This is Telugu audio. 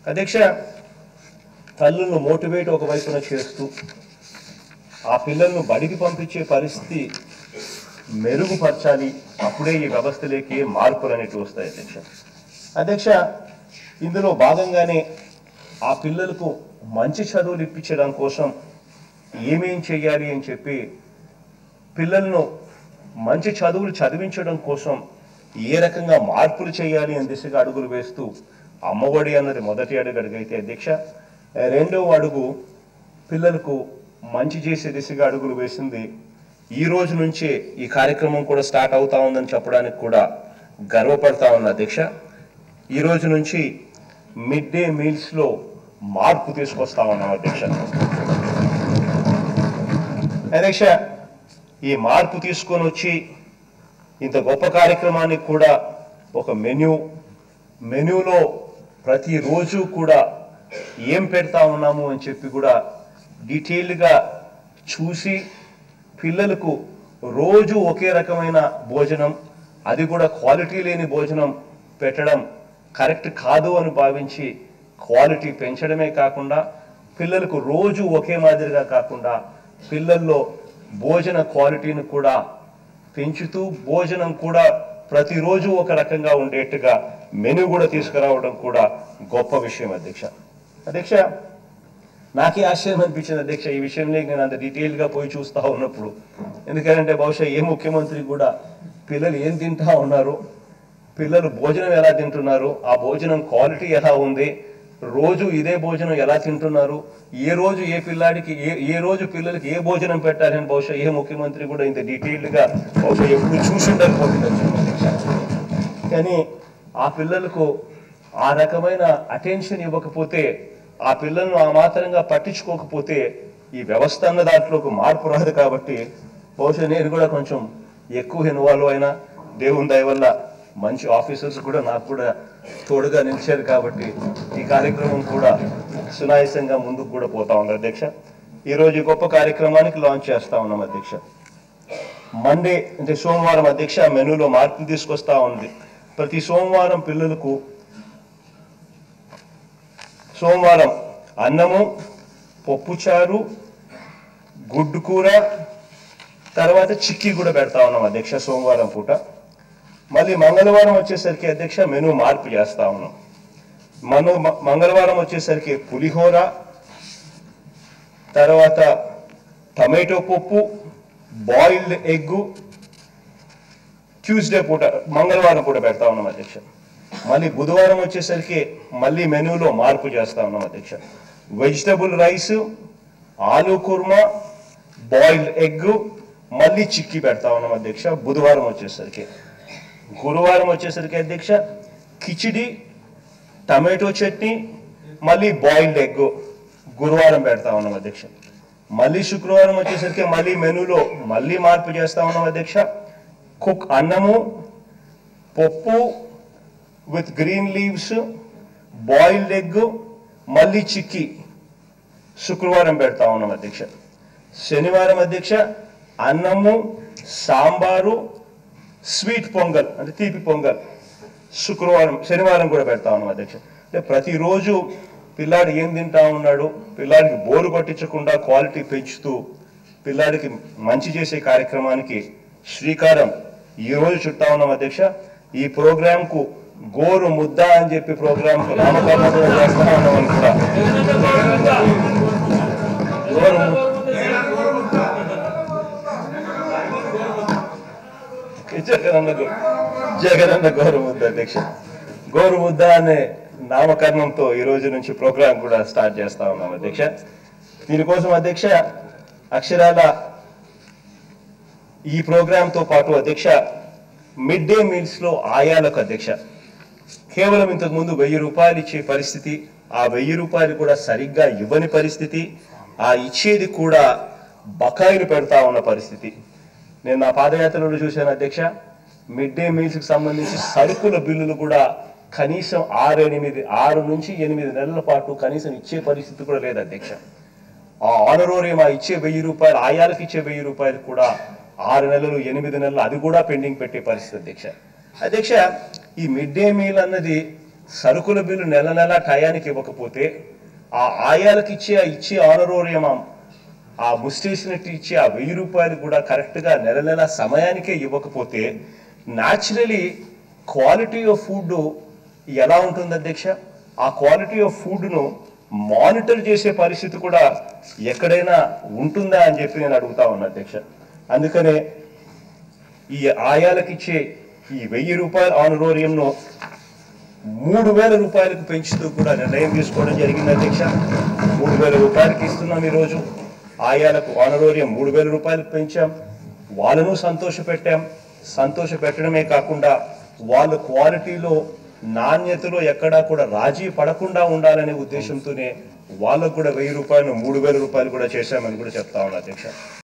అధ్యక్ష తల్లులను మోటివేట్ ఒకవైపున చేస్తూ ఆ పిల్లలను బడికి పంపించే పరిస్థితి మెరుగుపరచాలి అప్పుడే ఈ వ్యవస్థలోకి మార్పులు అనేటివి వస్తాయి అధ్యక్ష అధ్యక్ష ఇందులో భాగంగానే ఆ పిల్లలకు మంచి చదువులు ఇప్పించడం కోసం ఏమేం చేయాలి అని చెప్పి పిల్లలను మంచి చదువులు చదివించడం కోసం ఏ రకంగా మార్పులు చేయాలి అని దిశగా అడుగులు వేస్తూ అమ్మఒడి అన్నది మొదటి అడుగు అడుగైతే అధ్యక్ష రెండవ అడుగు పిల్లలకు మంచి చేసే దిశగా అడుగులు వేసింది ఈ రోజు నుంచే ఈ కార్యక్రమం కూడా స్టార్ట్ అవుతా ఉందని చెప్పడానికి కూడా గర్వపడతా ఉన్నా అధ్యక్ష ఈ రోజు నుంచి మిడ్ డే మీల్స్లో మార్పు తీసుకొస్తా ఉన్నాం అధ్యక్ష అధ్యక్ష ఈ మార్పు తీసుకొని వచ్చి ఇంత గొప్ప కార్యక్రమానికి కూడా ఒక మెన్యూ మెన్యూలో ప్రతిరోజు కూడా ఏం పెడతా ఉన్నాము అని చెప్పి కూడా డీటెయిల్డ్గా చూసి పిల్లలకు రోజు ఒకే రకమైన భోజనం అది కూడా క్వాలిటీ లేని భోజనం పెట్టడం కరెక్ట్ కాదు అని భావించి క్వాలిటీ పెంచడమే కాకుండా పిల్లలకు రోజు ఒకే మాదిరిగా కాకుండా పిల్లల్లో భోజన క్వాలిటీని కూడా పెంచుతూ భోజనం కూడా ప్రతిరోజు ఒక రకంగా ఉండేట్టుగా మెను కూడా తీసుకురావడం కూడా గొప్ప విషయం అధ్యక్ష అధ్యక్ష నాకే ఆశ్చర్యం అనిపించింది అధ్యక్ష ఈ విషయంలో నేను అంత డీటెయిల్గా పోయి చూస్తా ఉన్నప్పుడు ఎందుకంటే బహుశా ఏ ముఖ్యమంత్రి కూడా పిల్లలు ఏం తింటా ఉన్నారు పిల్లలు భోజనం ఎలా తింటున్నారు ఆ భోజనం క్వాలిటీ ఎలా ఉంది రోజు ఇదే భోజనం ఎలా తింటున్నారు ఏ రోజు ఏ పిల్లాడికి ఏ ఏ రోజు పిల్లలకి ఏ భోజనం పెట్టాలని బహుశా ఏ ముఖ్యమంత్రి కూడా ఇంత డీటెయిల్డ్గా బహుశా ఎప్పుడు చూసి ఉండకపోతుంది కానీ ఆ పిల్లలకు ఆ రకమైన అటెన్షన్ ఇవ్వకపోతే ఆ పిల్లలను ఆ మాత్రంగా పట్టించుకోకపోతే ఈ వ్యవస్థ అన్న దాంట్లోకి మార్పు రాదు కాబట్టి బహుశా నేను కూడా కొంచెం ఎక్కువ ఇన్వాల్వ్ అయినా దేవుని దయ వల్ల మంచి ఆఫీసర్స్ కూడా నాకు కూడా తోడుగా నిలిచారు కాబట్టి ఈ కార్యక్రమం కూడా సునాయాసంగా ముందుకు కూడా పోతా ఉంది అధ్యక్ష ఈరోజు ఈ గొప్ప కార్యక్రమానికి లాంచ్ చేస్తా ఉన్నాం అధ్యక్ష మండే అంటే సోమవారం అధ్యక్ష మెనూలో మార్పులు తీసుకొస్తా ఉంది ప్రతి సోమవారం పిల్లలకు సోమవారం అన్నము పప్పుచారు గుడ్డు కూర తర్వాత చిక్కీ కూడా పెడతా ఉన్నాం అధ్యక్ష సోమవారం పూట మళ్ళీ మంగళవారం వచ్చేసరికి అధ్యక్ష మెనూ మార్పు చేస్తా ఉన్నాం మను మ- మంగళవారం వచ్చేసరికి పులిహోర తర్వాత టమాటో పప్పు బాయిల్డ్ ఎగ్గు ట్యూస్డే పూట మంగళవారం పూట పెడతా ఉన్నాం అధ్యక్ష మళ్ళీ బుధవారం వచ్చేసరికి మళ్ళీ మెనూలో మార్పు చేస్తా ఉన్నాం అధ్యక్ష vegetable rice aloo kurma boiled egg మళ్ళీ చిక్కీ పెడతా ఉన్నాం అధ్యక్ష బుధవారం వచ్చేసరికి గురువారం వచ్చేసరికి అధ్యక్ష కిచిడి టమాటో చట్నీ మళ్ళీ బాయిల్డ్ ఎగ్ గురువారం పెడతా ఉన్నాం అధ్యక్ష మళ్ళీ శుక్రవారం వచ్చేసరికి మళ్ళీ మెనూలో మళ్ళీ మార్పు చేస్తా ఉన్నాం అధ్యక్ష కుక్ అన్నము పప్పు with green leaves boiled egg మళ్ళీ చిక్కీ శుక్రవారం పెడతా ఉన్నాం అధ్యక్ష శనివారం అధ్యక్ష అన్నము సాంబారు స్వీట్ పొంగల్ అంటే తీపి పొంగల్ శుక్రవారం శనివారం కూడా పెడతా ఉన్నాం అధ్యక్ష అంటే ప్రతిరోజు పిల్లాడు ఏం తింటా ఉన్నాడు పిల్లాడికి బోరు కొట్టించకుండా క్వాలిటీ పెంచుతూ పిల్లాడికి మంచి చేసే కార్యక్రమానికి శ్రీకారం ఈ రోజు చుట్టా ఉన్నాం అధ్యక్ష ఈ ప్రోగ్రామ్ కు గోరు ముద్ద అని చెప్పి ప్రోగ్రామ్ కు నామకరణం కూడా చేస్తా ఉన్నామని కూడా గోరు ము- జగనన్న గౌ- జగనన్న గౌరవ ముద్ద అధ్యక్ష గౌరవ ముద్ద అనే నామకరణంతో ఈ రోజు నుంచి ప్రోగ్రాం కూడా స్టార్ట్ చేస్తా ఉన్నాం అధ్యక్ష దీనికోసం అధ్యక్ష అక్షరాల ఈ ప్రోగ్రాంతో పాటు అధ్యక్ష మిడ్ డే మీల్స్ లో ఆయాలకు అధ్యక్ష కేవలం ఇంతకు ముందు వెయ్యి రూపాయలు ఇచ్చే పరిస్థితి ఆ వెయ్యి రూపాయలు కూడా సరిగ్గా ఇవ్వని పరిస్థితి ఆ ఇచ్చేది కూడా బకాయిలు పెడతా ఉన్న పరిస్థితి నేను నా పాదయాత్రలో చూశాను అధ్యక్ష మిడ్ డే మీల్స్కి సంబంధించి సరుకుల బిల్లులు కూడా కనీసం ఆరు ఎనిమిది ఆరు నుంచి ఎనిమిది నెలల పాటు కనీసం ఇచ్చే పరిస్థితి కూడా లేదు అధ్యక్ష ఆ ఆనరోరియం ఆ ఇచ్చే వెయ్యి రూపాయలు ఆయాలకు ఇచ్చే వెయ్యి రూపాయలు కూడా ఆరు నెలలు ఎనిమిది నెలలు అది కూడా పెండింగ్ పెట్టే పరిస్థితి అధ్యక్ష అధ్యక్ష ఈ మిడ్ డే మీల్ అన్నది సరుకుల బిల్లు నెల నెల టయానికి ఇవ్వకపోతే ఆ ఆయాలకు ఇచ్చే ఇచ్చే ఆనరోరియం ఆ ముస్టేషనట్టు ఇచ్చే ఆ వెయ్యి రూపాయలు కూడా కరెక్ట్గా నెల నెల సమయానికే ఇవ్వకపోతే న్యాచురలీ క్వాలిటీ ఆఫ్ ఫుడ్ ఎలా ఉంటుంది అధ్యక్ష ఆ క్వాలిటీ ఆఫ్ ఫుడ్ను మానిటర్ చేసే పరిస్థితి కూడా ఎక్కడైనా ఉంటుందా అని చెప్పి నేను అడుగుతా ఉన్నా అధ్యక్ష అందుకనే ఈ ఆయాలకు ఇచ్చే ఈ వెయ్యి రూపాయల ఆనరోరియంను మూడు వేల రూపాయలకు పెంచుతూ కూడా నిర్ణయం తీసుకోవడం జరిగింది అధ్యక్ష మూడు వేల రూపాయలకి ఇస్తున్నాం ఈరోజు ఆయాలకు ఆనరోరియం మూడు వేల రూపాయలకు పెంచాం వాళ్ళను సంతోషపెట్టాం సంతోష పెట్టడమే కాకుండా వాళ్ళ క్వాలిటీలో నాణ్యతలో ఎక్కడా కూడా రాజీ పడకుండా ఉండాలనే ఉద్దేశంతోనే వాళ్ళకు కూడా వెయ్యి రూపాయలు మూడు వేల రూపాయలు కూడా చేశామని కూడా చెప్తా ఉన్నా అధ్యక్ష